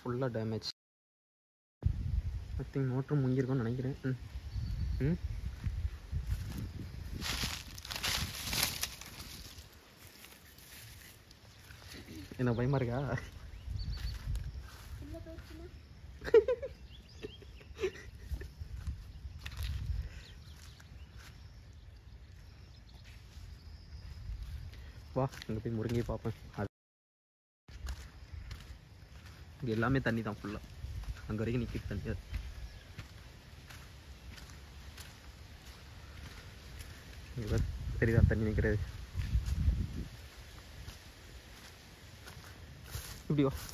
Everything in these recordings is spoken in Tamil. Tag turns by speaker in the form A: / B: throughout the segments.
A: ஃபுல்லாக டேமேஜ் ஐ திங்க் மோட்ரு முங்கியிருக்கும்னு நினைக்கிறேன் ம் ம் என்ன பயமா இருக்கா
B: உள்ள போயிடுச்சுன்னா
A: வா அங்கே போய் முருங்கையை பார்ப்பேன் அது இங்கே எல்லாமே தண்ணி தான் ஃபுல்லாக அங்கே வரைக்கும் நிற்கிது தண்ணி அது இங்க பாரு, தெரியுதா தண்ணி நிற்கிறது இப்படி வா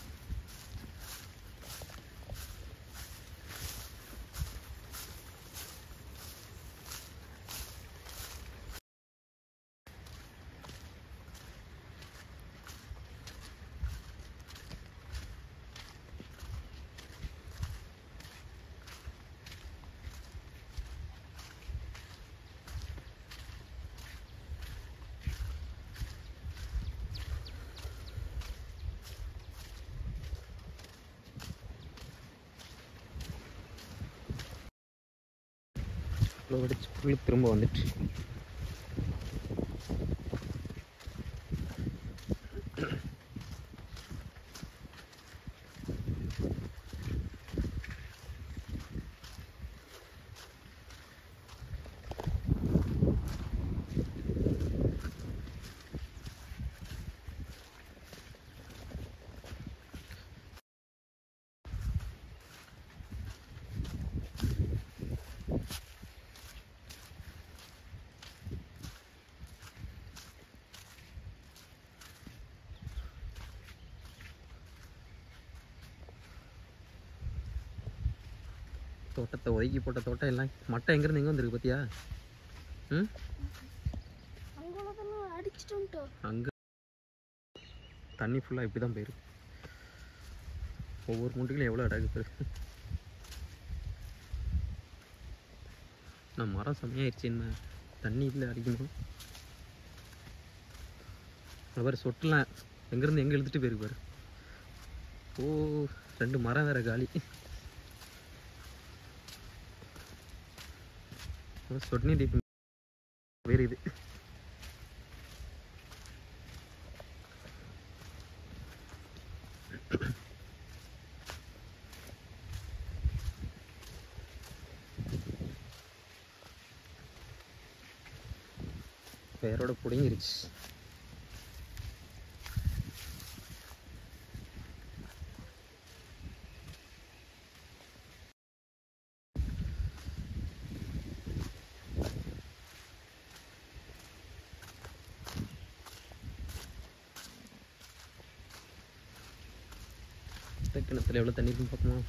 A: இவ்வளோ வெடிச்சு புல்லு திரும்ப வந்துட்டு தோட்டத்தை ஒதுக்கி போட்ட தோட்டம் எல்லாம் மட்டை எங்கேருந்து எங்கே வந்திருக்கு பார்த்தியா ம்
B: அங்க உள்ளதெல்லாம் அடிச்சுட்டு வந்துட்டோம்
A: அங்கே தண்ணி ஃபுல்லாக இப்படி தான் போயிருக்கு ஒவ்வொரு முண்டுகளும் எவ்வளோ அடகு பேர் நான் மரம் செம்மையாயிடுச்சு என்ன தண்ணி இல்லை அடிக்கணும் அவர் சொட்டலாம் எங்கேருந்து எங்கே இழுத்துட்டு போயிருக்கு பாரு ஓ ரெண்டு மரம் வேற காலி சொட்னி டீப் வேறு இது வேரோட பிடுங்கிருச்சு இந்த கிணத்துல எவ்வளோ தண்ணி இருக்குன்னு பார்ப்போமா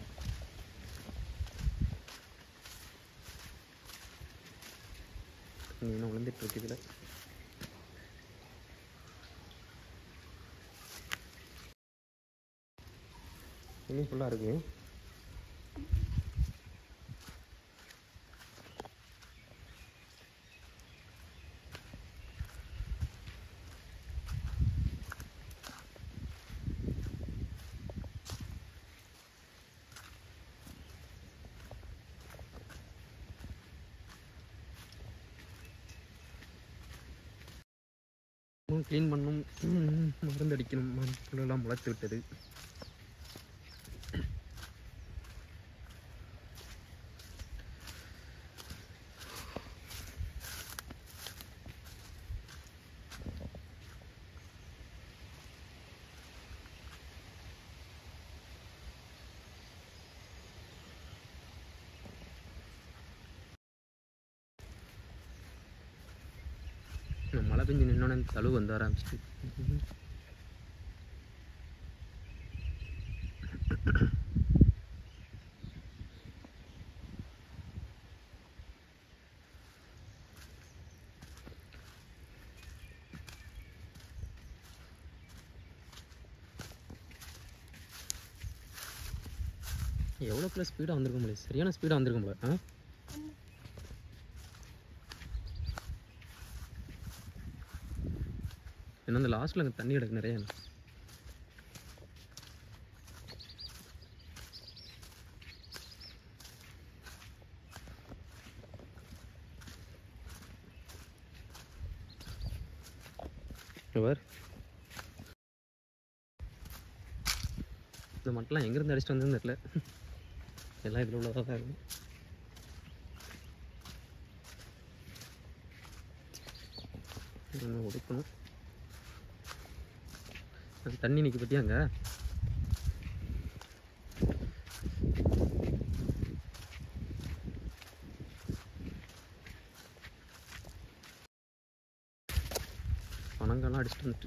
A: தண்ணி இன்னும் விழுந்துட்டு இருக்கு இதில் தண்ணி ஃபுல்லாக இருக்கு க்ளீன் பண்ணும் ம், மருந்து அடிக்கணும் மருந்துலாம் முளைத்து விட்டது இந்த மழை பெஞ்சு நின்னோடனே இந்த தழுவு வந்து ஆரம்பிச்சிட்டு எவ்வளோ ப்ளஸ் ஸ்பீடாக வந்திருக்கும் போல சரியான ஸ்பீடாக வந்திருக்கும் போல ஆ ஏன்னா அந்த லாஸ்ட்டில் அங்கே தண்ணி கிடக்கு நிறைய இங்க பாரு இந்த மட்டெல்லாம் எங்கேருந்து அடிச்சுட்டு வந்ததுன்னு தெரியல எல்லாம் இதில் உள்ளதாக தான் இருக்கும் நம்ம உடைக்கணும் அங்க தண்ணி நிற்க பற்றியா அங்கே பனங்கெல்லாம் அடிச்சுட்டு வந்துட்டு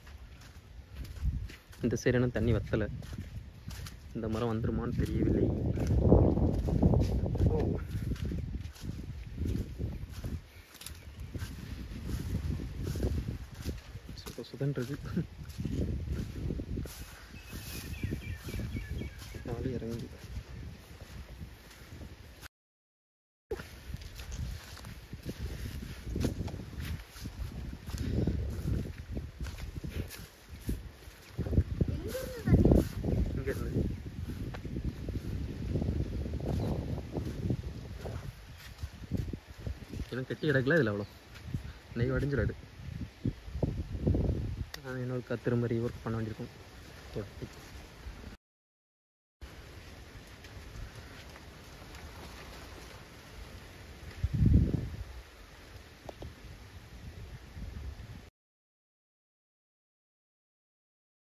A: இந்த சைடு என்ன தண்ணி வத்தலை இந்த மரம் வந்துருமான்னு தெரியவில்லை ஓ சுத சுதன்றது நாலு இறங்கி
B: எங்க இருந்து தண்ணி
A: இங்கே இருந்து எனக்கு கட்டி கிடக்கல இதில் அவ்வளோ நெய் வடிஞ்சிடாது நான் இன்னொரு திரும்ப ரீஒர்க் பண்ண வேண்டியிருக்கும் தொட்டி